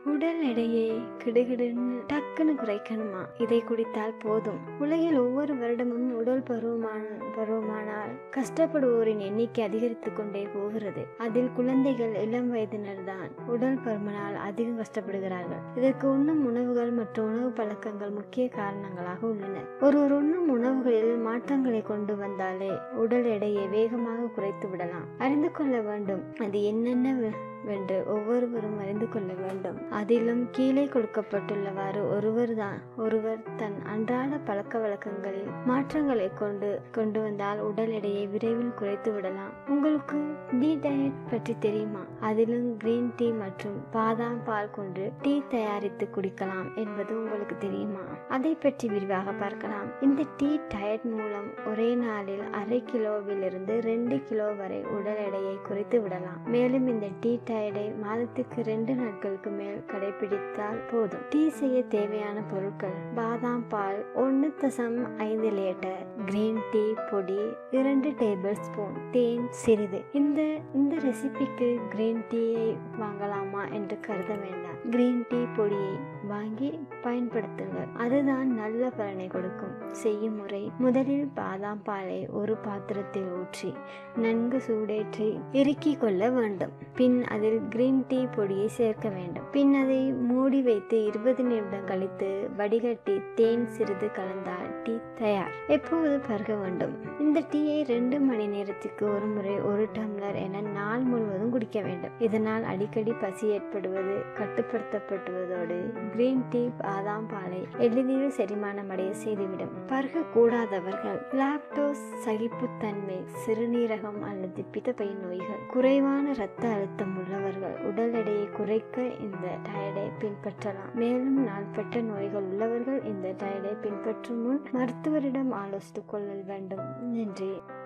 உடல் எடையை கிடுகிடுன்னு டக்குன்னு குறைக்கணுமா இதை குடித்தால் போதும் உலகில் ஒவ்வொரு வருடமும் உடல் பருவமான பருவமானால் கஷ்டப்படுவோரின் எண்ணிக்கை அதிகரித்து கொண்டே போகிறது அதில் குழந்தைகள் இளம் வயதினர் தான் உடல் பருமனால் அதிகம் கஷ்டப்படுகிறார்கள் இதற்கு உண்ணும் உணவுகள் மற்றும் உணவு பழக்கங்கள் முக்கிய காரணங்களாக உள்ளன ஒருவர் உண்ணும் உணவுகளில் மாற்றங்களை கொண்டு வந்தாலே உடல் எடையை வேகமாக குறைத்து விடலாம் அறிந்து கொள்ள வேண்டும் அது என்னென்ன வென்று ஒவ்வொருவரும் அறிந்து கொள்ள வேண்டும் அதிலும் கீழே கொடுக்கப்பட்டுள்ளவாறு ஒருவர் தான் ஒருவர் தன் அன்றாட பழக்க வழக்கங்களில் மாற்றங்களை கொண்டு கொண்டு வந்தால் உடல் எடையை விரைவில் குறைத்து விடலாம் உங்களுக்கு டீ டயட் பற்றி தெரியுமா அதிலும் கிரீன் டீ மற்றும் பாதாம் பால் கொண்டு டீ தயாரித்து குடிக்கலாம் என்பது உங்களுக்கு தெரியுமா அதை பற்றி விரிவாக பார்க்கலாம் இந்த டீ டயட் மூலம் ஒரே நாளில் அரை கிலோவிலிருந்து ரெண்டு கிலோ வரை உடல் எடையை குறைத்து விடலாம் மேலும் இந்த டீ டயடை மாதத்துக்கு ரெண்டு நாட்களுக்கு மேல் கடைபிடித்தால் போதும் டீ செய்ய தேவையான பொருட்கள் பாதாம் பால் ஒன்று தசம் ஐந்து லிட்டர் கிரீன் டீ பொடி இரண்டு டேபிள் ஸ்பூன் தேன் சிறிது இந்த இந்த ரெசிபிக்கு கிரீன் டீயை வாங்கலாமா என்று கருத வேண்டாம் கிரீன் டீ பொடியை வாங்கி பயன்படுத்துங்கள் அதுதான் நல்ல பலனை கொடுக்கும் செய்யும் முறை முதலில் பாதாம் பாலை ஒரு பாத்திரத்தில் ஊற்றி நன்கு சூடேற்றி இறுக்கிக் கொள்ள வேண்டும் பின் அதில் கிரீன் டீ பொடியை சேர்க்க வேண்டும் பின் அதை மூடி வைத்து இருபது நிமிடம் கழித்து வடிகட்டி தேன் சிறிது கலந்தால் டீ தயார் எப்போது பருக வேண்டும் இந்த டீயை ரெண்டு மணி நேரத்துக்கு ஒரு முறை ஒரு டம்ளர் என நாள் முழுவதும் குடிக்க வேண்டும் இதனால் அடிக்கடி பசி ஏற்படுவது கட்டுப்படுத்தப்படுவதோடு கிரீன் டீ பாதாம் பாலை எளிதில் செரிமானம் அடைய செய்துவிடும் பருக கூடாதவர்கள் லாக்டோஸ் சகிப்புத்தன்மை சிறுநீரகம் அல்லது பித்தப்பை நோய்கள் குறைவான இரத்த அழுத்தம் உள்ளவர்கள் உடல் எடையை குறைக்க இந்த டயடை பின்பற்றலாம் மேலும் நாள்பட்ட நோய்கள் உள்ளவர்கள் இந்த டயடை பின்பற்றும் முன் மருத்துவரிடம் ஆலோசித்துக் கொள்ள வேண்டும் நன்றி